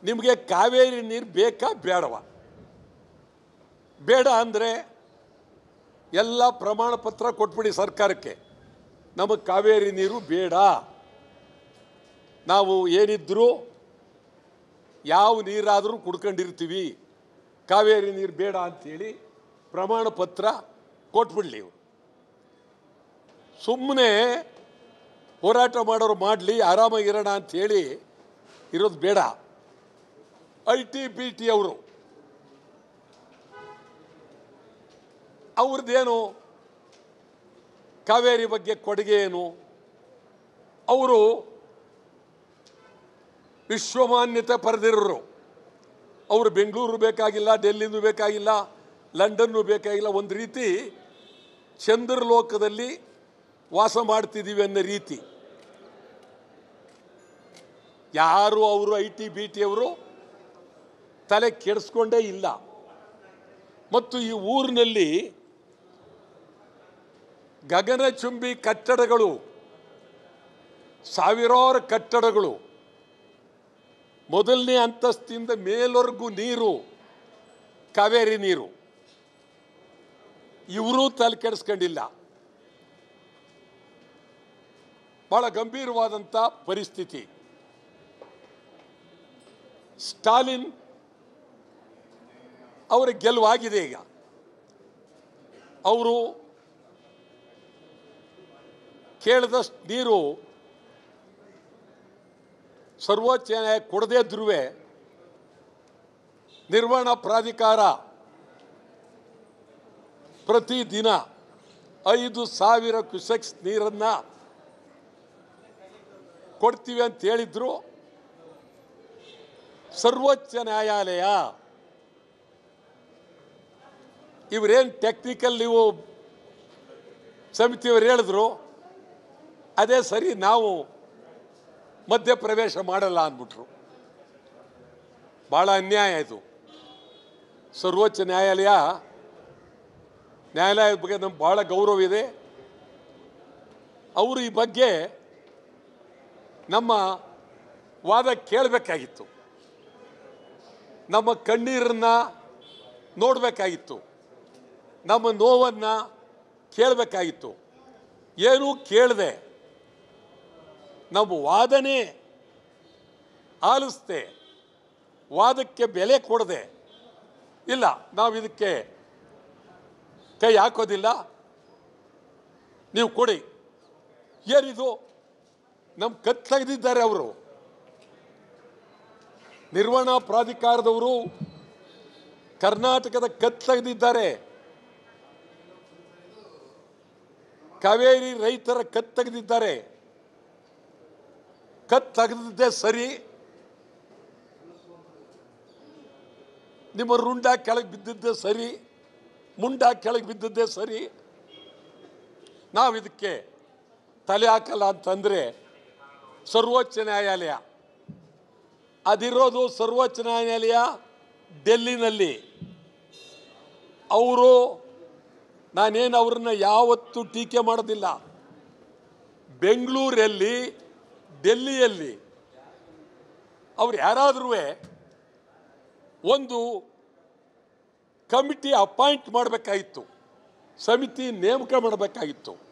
ನಿಮಗೆ ಕಾವೇರಿ ನೀರು ಬೇಕಾ ಬೇಡವಾ ಬೇಡ ಅಂದರೆ ಎಲ್ಲ ಪ್ರಮಾಣ ಪತ್ರ ಕೊಟ್ಬಿಡಿ ಸರ್ಕಾರಕ್ಕೆ ನಮಗೆ ಕಾವೇರಿ ನೀರು ಬೇಡ ನಾವು ಏನಿದ್ರೂ ಯಾವ ನೀರಾದರೂ ಕುಡ್ಕೊಂಡಿರ್ತೀವಿ ಕಾವೇರಿ ನೀರು ಬೇಡ ಅಂಥೇಳಿ ಪ್ರಮಾಣ ಪತ್ರ ಕೊಟ್ಬಿಡ್ಲಿ ಇವರು ಸುಮ್ಮನೆ ಹೋರಾಟ ಮಾಡೋರು ಮಾಡಲಿ ಆರಾಮಾಗಿರೋಣ ಅಂಥೇಳಿ ಇರೋದು ಬೇಡ ಐ ಟಿ ಬಿ ಟಿ ಅವರು ಅವ್ರದ್ದೇನು ಕಾವೇರಿ ಬಗ್ಗೆ ಕೊಡುಗೆ ಏನು ಅವರು ವಿಶ್ವಮಾನ್ಯತೆ ಪಡೆದಿರೋರು ಅವರು ಬೆಂಗಳೂರು ಬೇಕಾಗಿಲ್ಲ ಡೆಲ್ಲಿನೂ ಬೇಕಾಗಿಲ್ಲ ಲಂಡನ್ನು ಬೇಕಾಗಿಲ್ಲ ಒಂದು ರೀತಿ ಚಂದ್ರಲೋಕದಲ್ಲಿ ವಾಸ ಮಾಡ್ತಿದ್ದೀವಿ ಅನ್ನೋ ರೀತಿ ಯಾರು ಅವರು ಐ ಟಿ ಬಿ ಟಿ ಅವರು ತಲೆ ಕೆಡಿಸ್ಕೊಂಡೇ ಇಲ್ಲ ಮತ್ತು ಈ ಊರಿನಲ್ಲಿ ಗಗನಚುಂಬಿ ಕಟ್ಟಡಗಳು ಸಾವಿರಾರು ಕಟ್ಟಡಗಳು ಮೊದಲನೇ ಅಂತಸ್ತಿಂದ ಮೇಲ್ವರೆಗೂ ನೀರು ಕಾವೇರಿ ನೀರು ಇವರೂ ತಲೆ ಕೆಡಿಸ್ಕೊಂಡಿಲ್ಲ ಬಹಳ ಗಂಭೀರವಾದಂಥ ಪರಿಸ್ಥಿತಿ ಸ್ಟಾಲಿನ್ ಅವರ ಗೆಲುವಾಗಿದೆ ಈಗ ಅವರು ಕೇಳಿದಷ್ಟು ನೀರು ಸರ್ವೋಚ್ಚ ನ್ಯಾಯ ಕೊಡದೇ ಇದ್ರೂ ನಿರ್ವಹಣಾ ಪ್ರಾಧಿಕಾರ ಪ್ರತಿದಿನ ಐದು ಸಾವಿರ ಕ್ಯುಸೆಕ್ಸ್ ನೀರನ್ನು ಕೊಡ್ತೀವಿ ಅಂತ ಹೇಳಿದ್ರು ಸರ್ವೋಚ್ಚ ನ್ಯಾಯಾಲಯ ಇವರೇನು ಟೆಕ್ನಿಕಲ್ ನೀವು ಸಮಿತಿಯವರು ಹೇಳಿದ್ರು ಅದೇ ಸರಿ ನಾವು ಮಧ್ಯಪ್ರವೇಶ ಮಾಡಲ್ಲ ಅಂದ್ಬಿಟ್ರು ಭಾಳ ಅನ್ಯಾಯ ಇದು ಸರ್ವೋಚ್ಚ ನ್ಯಾಯಾಲಯ ನ್ಯಾಯಾಲಯದ ಬಗ್ಗೆ ನಮ್ಗೆ ಭಾಳ ಗೌರವ ಇದೆ ಅವರು ಈ ಬಗ್ಗೆ ನಮ್ಮ ವಾದ ಕೇಳಬೇಕಾಗಿತ್ತು ನಮ್ಮ ಕಣ್ಣೀರನ್ನು ನೋಡಬೇಕಾಗಿತ್ತು ನಮ್ಮ ನೋವನ್ನು ಕೇಳಬೇಕಾಗಿತ್ತು ಏನೂ ಕೇಳದೆ ನಮ್ಮ ವಾದನೆ ಆಲಿಸ್ದೆ ವಾದಕ್ಕೆ ಬೆಲೆ ಕೊಡದೆ ಇಲ್ಲ ನಾವು ಇದಕ್ಕೆ ಕೈ ಹಾಕೋದಿಲ್ಲ ನೀವು ಕೊಡಿ ಏನಿದು ನಮ್ಮ ಕತ್ ತೆಗೆದಿದ್ದಾರೆ ಅವರು ನಿರ್ವಹಣಾ ಪ್ರಾಧಿಕಾರದವರು ಕರ್ನಾಟಕದ ಕತ್ ತೆಗೆದಿದ್ದಾರೆ ಕಾವೇರಿ ರೈತರ ಕತ್ ತೆಗೆದಿದ್ದಾರೆ ಕತ್ ತೆಗೆದಿದ್ದೇ ಸರಿ ನಿಮ್ಮ ರುಂಡ ಕೆಳಗೆ ಬಿದ್ದಿದ್ದೇ ಸರಿ ಮುಂಡ ಕೆಳಗೆ ಬಿದ್ದಿದ್ದೇ ಸರಿ ನಾವು ಇದಕ್ಕೆ ತಲೆ ಹಾಕಲ್ಲ ಅಂತಂದರೆ ಸರ್ವೋಚ್ಚ ನ್ಯಾಯಾಲಯ ಅದಿರೋದು ಸರ್ವೋಚ್ಚ ನ್ಯಾಯಾಲಯ ಡೆಲ್ಲಿನಲ್ಲಿ ಅವರು ನಾನೇನು ಅವ್ರನ್ನ ಯಾವತ್ತೂ ಟೀಕೆ ಮಾಡೋದಿಲ್ಲ ಬೆಂಗಳೂರಲ್ಲಿ ಡೆಲ್ಲಿಯಲ್ಲಿ ಅವ್ರು ಯಾರಾದ್ರೂ ಒಂದು ಕಮಿಟಿ ಅಪಾಯಿಂಟ್ ಮಾಡಬೇಕಾಗಿತ್ತು ಸಮಿತಿ ನೇಮಕ ಮಾಡಬೇಕಾಗಿತ್ತು